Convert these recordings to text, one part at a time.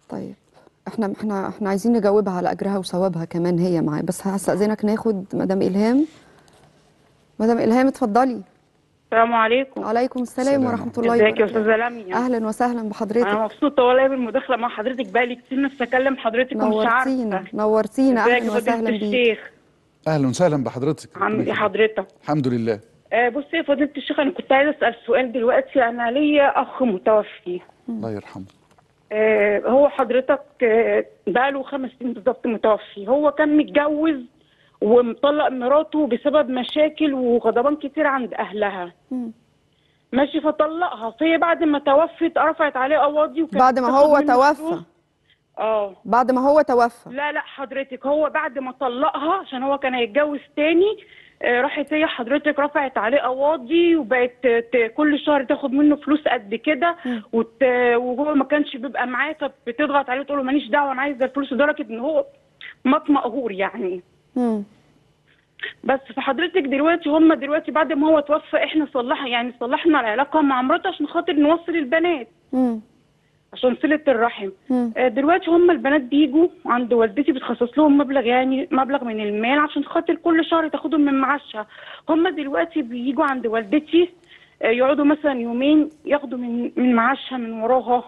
طيب احنا احنا احنا عايزين نجاوبها على اجرها وثوابها كمان هي معايا بس هستأذنك ناخد مدام الهام مدام الهام اتفضلي السلام عليكم وعليكم السلام السلام ورحمه ورحمة الله ازيك يا وبركاته استاذه لميا اهلا وسهلا انا بحضرتك مبسوطه والله بالمداخله مع حضرتك بقالي كتير نفسي اكلم حضرتك ومش نورتينا عارفه نورتينا ازيك اهلا يا فضيله وسهلا بيك الشيخ اهلا وسهلا بحضرتك عامل ايه حضرتك الحمد لله آه بصي يا فضيله الشيخ انا كنت عايزه اسال سؤال دلوقتي انا ليا اخ متوفي الله يرحمه آه هو حضرتك آه بقاله خمس سنين بالظبط متوفي هو كان متجوز ومطلق مراته بسبب مشاكل وغضبان كتير عند اهلها مم. ماشي فطلقها فهي بعد ما توفت رفعت عليه قواضي وكانت بعد ما بتاخد هو منه توفى فلوس. اه بعد ما هو توفى لا لا حضرتك هو بعد ما طلقها عشان هو كان هيتجوز تاني آه، راحت هي حضرتك رفعت عليه قواضي وبقت ت- كل شهر تاخد منه فلوس قد كده وت... وهو ما كانش بيبقى معاه فبتضغط عليه تقول له ماليش دعوه انا عايزه الفلوس لدرجه ان هو مات مقهور يعني مم. بس فحضرتك دلوقتي هم دلوقتي بعد ما هو توفى احنا صلح يعني صلحنا العلاقه مع مراته عشان خاطر نوصل البنات مم. عشان صلة الرحم مم. آه، دلوقتي هم البنات بيجوا عند والدتي بتخصص لهم مبلغ يعني مبلغ من المال عشان خاطر كل شهر تاخدهم من معاشها هم دلوقتي بيجوا عند والدتي آه، يقعدوا مثلا يومين ياخدوا من من معاشها من وراها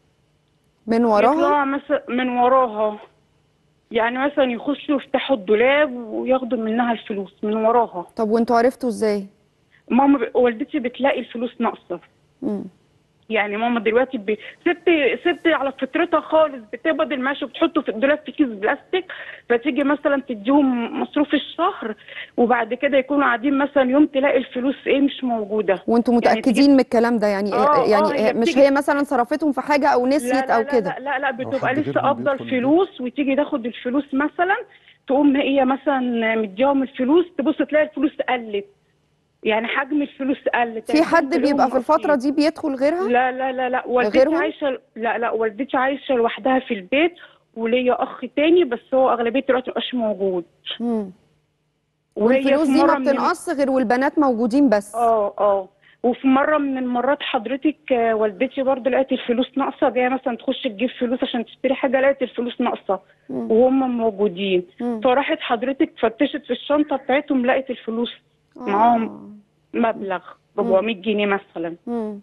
من وراها يطلعوا مثلا من وراها يعني مثلا يخشوا يفتحوا الدولاب وياخدوا منها الفلوس من وراها طب وانتوا عرفتوا ازاي ماما ب... والدتي بتلاقي الفلوس ناقصه مم. يعني ماما دلوقتي ب... ست ست على فطرتها خالص بتقبض المعاش وبتحطه في الدولاب في كيس بلاستيك فتيجي مثلا تديهم مصروف الشهر وبعد كده يكونوا قاعدين مثلا يوم تلاقي الفلوس ايه مش موجوده وانتوا يعني متأكدين تيجي- من الكلام ده يعني آه، يعني آه، هي مش بتيجي- هي مثلا صرفتهم في حاجة او نسيت لا لا او لا كده لا لا, لا بتبقى حد لسه غيرهم افضل بيدخل البيت. فلوس وتيجي تاخد الفلوس مثلا تقوم هي مثلا مديهم الفلوس تبص تلاقي الفلوس قلت يعني حجم الفلوس قلت في حد بيبقى في الفترة دي بيدخل غيرها لا لا لا لا والدتي غيرهم؟ عايشه لا لا والدتي عايشه لوحدها في البيت وليا اخ تاني بس هو اغلبيه الوقت مبقاش موجود مم. وهي والفلوس في دي ما مرة من- بتنقص غير والبنات موجودين بس اه اه وفي مره من المرات حضرتك آه، والدتي برضه لقيت الفلوس ناقصه جايه مثلا تخش تجيب فلوس عشان تشتري حاجه لقيت الفلوس ناقصه وهم موجودين مم. فراحت حضرتك فتشت في الشنطه بتاعتهم لقيت الفلوس معاهم مبلغ 400 جنيه مثلا مم.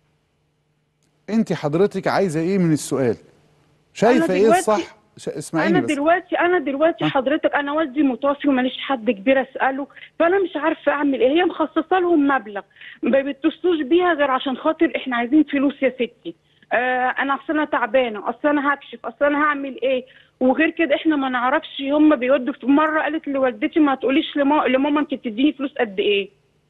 انت حضرتك عايزه ايه من السؤال شايفه أنا ايه دلوقتي- الصح ش- اسمعيني انا بس دلوقتي انا دلوقتي حضرتك انا والدي متوفي وماليش حد كبير اساله فانا مش عارفه اعمل ايه هي مخصصه لهم مبلغ ما بيتصلوش بيها غير عشان خاطر احنا عايزين فلوس يا ستي آه انا اصل انا تعبانه اصل انا هكشف اصل انا هعمل ايه وغير كده احنا ما نعرفش هم بيودوا في مره قالت لوالدتي ما تقوليش لما لماما انت بتديني فلوس قد ايه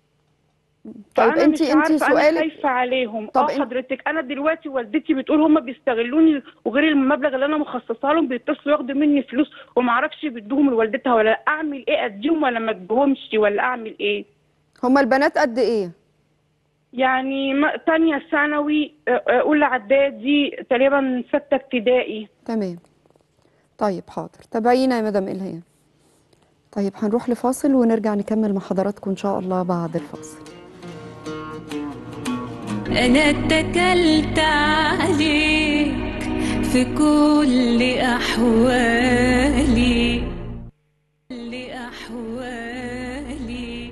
طيب فأنا انت مش انت عارفة، انا سؤالك خايفه عليهم طب اه انت- حضرتك انا دلوقتي والدتي بتقول هم بيستغلوني وغير المبلغ اللي انا مخصصه لهم بيتصلوا ياخدوا مني فلوس وما اعرفش بيدوهم لوالدتها ولا اعمل ايه اديهم ولا ما اديهمش ولا اعمل ايه هما البنات قد ايه يعني ما- تانية ثانوي آه، آه، اولى اعدادي تقريبا سته ابتدائي تمام طيب حاضر تابعينا يا مدام إلهام طيب هنروح لفاصل ونرجع نكمل مع حضراتكم إن شاء الله بعد الفاصل أنا اتكلت عليك في كل أحوالي كل أحوالي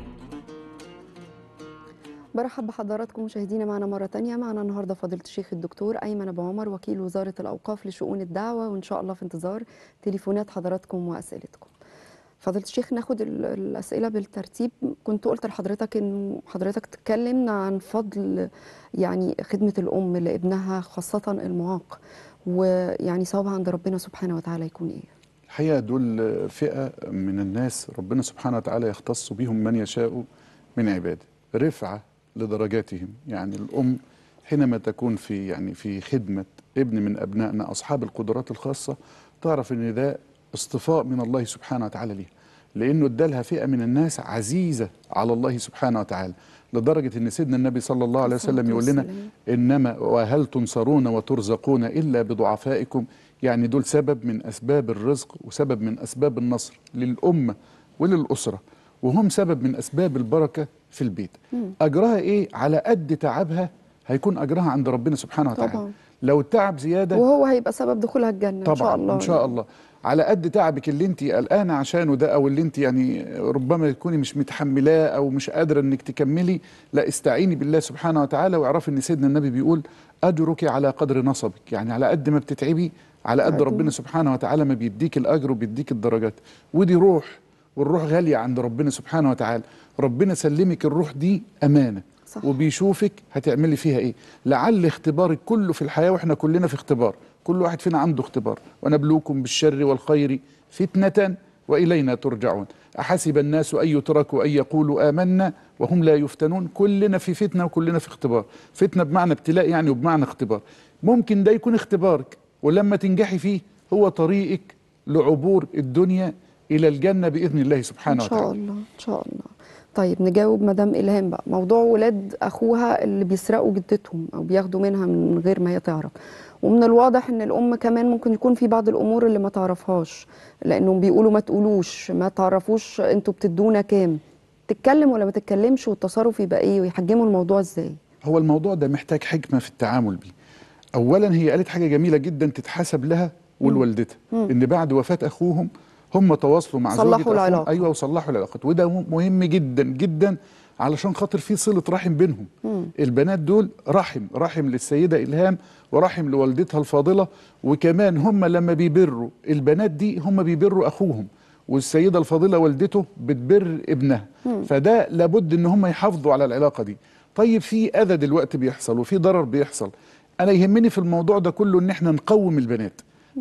برحب بحضراتكم مشاهدينا معنا مرة تانية معنا النهاردة فضيلة الشيخ الدكتور أيمن أبو عمر وكيل وزارة الأوقاف لشؤون الدعوة وإن شاء الله في انتظار تليفونات حضراتكم وأسئلتكم فضيلة الشيخ ناخد ال- الأسئلة بالترتيب كنت قلت لحضرتك إن حضرتك تكلمنا عن فضل يعني خدمة الأم لابنها خاصة المعاق ويعني ثوابها عند ربنا سبحانه وتعالى يكون إيه؟ الحقيقه دول فئه من الناس ربنا سبحانه وتعالى يختص بهم من يشاء من عباده رفعه لدرجاتهم يعني الام حينما تكون في يعني في خدمه ابن من ابنائنا اصحاب القدرات الخاصه تعرف ان ده اصطفاء من الله سبحانه وتعالى ليها لانه ادالها فئه من الناس عزيزه على الله سبحانه وتعالى لدرجه ان سيدنا النبي صلى الله عليه وسلم يقول لنا والسلام. انما وهل تنصرون وترزقون الا بضعفائكم يعني دول سبب من اسباب الرزق وسبب من اسباب النصر للامه وللاسره وهم سبب من اسباب البركه في البيت اجرها ايه على قد تعبها هيكون اجرها عند ربنا سبحانه وتعالى طبعا. لو التعب زياده وهو هيبقى سبب دخولها الجنه طبعا ان شاء الله ان شاء الله على قد تعبك اللي انت قلقانه عشانه ده او اللي انت يعني ربما تكوني مش متحملاه او مش قادره انك تكملي لا استعيني بالله سبحانه وتعالى واعرفي ان سيدنا النبي بيقول اجرك على قدر نصبك يعني على قد ما بتتعبي على قد أيوة. ربنا سبحانه وتعالى ما بيديك الاجر وبيديك الدرجات ودي روح والروح غاليه عند ربنا سبحانه وتعالى ربنا سلمك الروح دي امانه صح. وبيشوفك هتعملي فيها ايه لعل اختبارك كله في الحياه واحنا كلنا في اختبار كل واحد فينا عنده اختبار ونبلوكم بالشر والخير فتنه والينا ترجعون احسب الناس ان يتركوا ان يقولوا امنا وهم لا يفتنون كلنا في فتنه وكلنا في اختبار فتنه بمعنى ابتلاء يعني وبمعنى اختبار ممكن ده يكون اختبارك ولما تنجحي فيه هو طريقك لعبور الدنيا الى الجنه باذن الله ان سبحانه شاء وتعالى الله ان شاء الله طيب نجاوب مدام الهام بقى موضوع ولاد اخوها اللي بيسرقوا جدتهم او بياخدوا منها من غير ما هي تعرف ومن الواضح ان الام كمان ممكن يكون في بعض الامور اللي ما تعرفهاش لانهم بيقولوا ما تقولوش ما تعرفوش انتوا بتدونا كام تتكلم ولا ما تتكلمش والتصرف يبقى ايه ويحجموا الموضوع ازاي هو الموضوع ده محتاج حكمه في التعامل بيه اولا هي قالت حاجه جميله جدا تتحسب لها ولوالدتها ان بعد وفاه اخوهم هم تواصلوا مع صلحوا زوجة أخوهم. العلاقة. ايوه وصلحوا العلاقات وده م- مهم جدا جدا علشان خاطر في صله رحم بينهم البنات دول رحم رحم للسيده الهام ورحم لوالدتها الفاضله وكمان هم لما بيبروا البنات دي هم بيبروا اخوهم والسيده الفاضله والدته بتبر ابنها فده لابد ان هم يحافظوا على العلاقه دي طيب في اذى دلوقتي بيحصل وفي ضرر بيحصل انا يهمني في الموضوع ده كله ان احنا نقوم البنات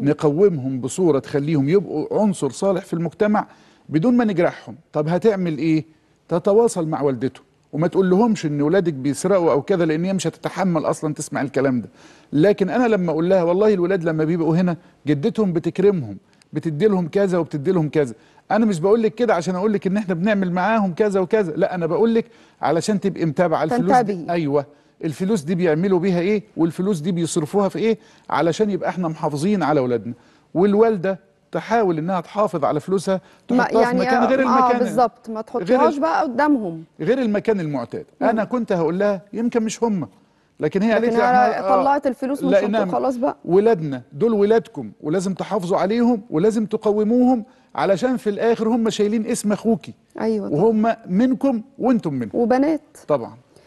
نقومهم بصوره تخليهم يبقوا عنصر صالح في المجتمع بدون ما نجرحهم طب هتعمل ايه تتواصل مع والدته وما تقول لهمش ان ولادك بيسرقوا او كذا لان هي مش هتتحمل اصلا تسمع الكلام ده لكن انا لما اقول لها والله الولاد لما بيبقوا هنا جدتهم بتكرمهم بتدي لهم كذا وبتدي لهم كذا انا مش بقول لك كده عشان اقول لك ان احنا بنعمل معاهم كذا وكذا لا انا بقول لك علشان تبقي متابعه الفلوس دي تنتبهي. ايوه الفلوس دي بيعملوا بيها ايه والفلوس دي بيصرفوها في ايه علشان يبقى احنا محافظين على اولادنا والوالده تحاول انها تحافظ على فلوسها ما تحطها في مكان غير اه المكان بالظبط ما تحطيهاش بقى قدامهم غير المكان المعتاد انا كنت هقول لها يمكن مش هم لكن هي قالت لكن لي هي احنا طلعت الفلوس من لقيناها شنطة خلاص بقى. ولادنا دول ولادكم ولازم تحافظوا عليهم ولازم تقوموهم علشان في الاخر هم شايلين اسم اخوكي ايوه طبعا. وهم منكم وانتم منهم وبنات طبعا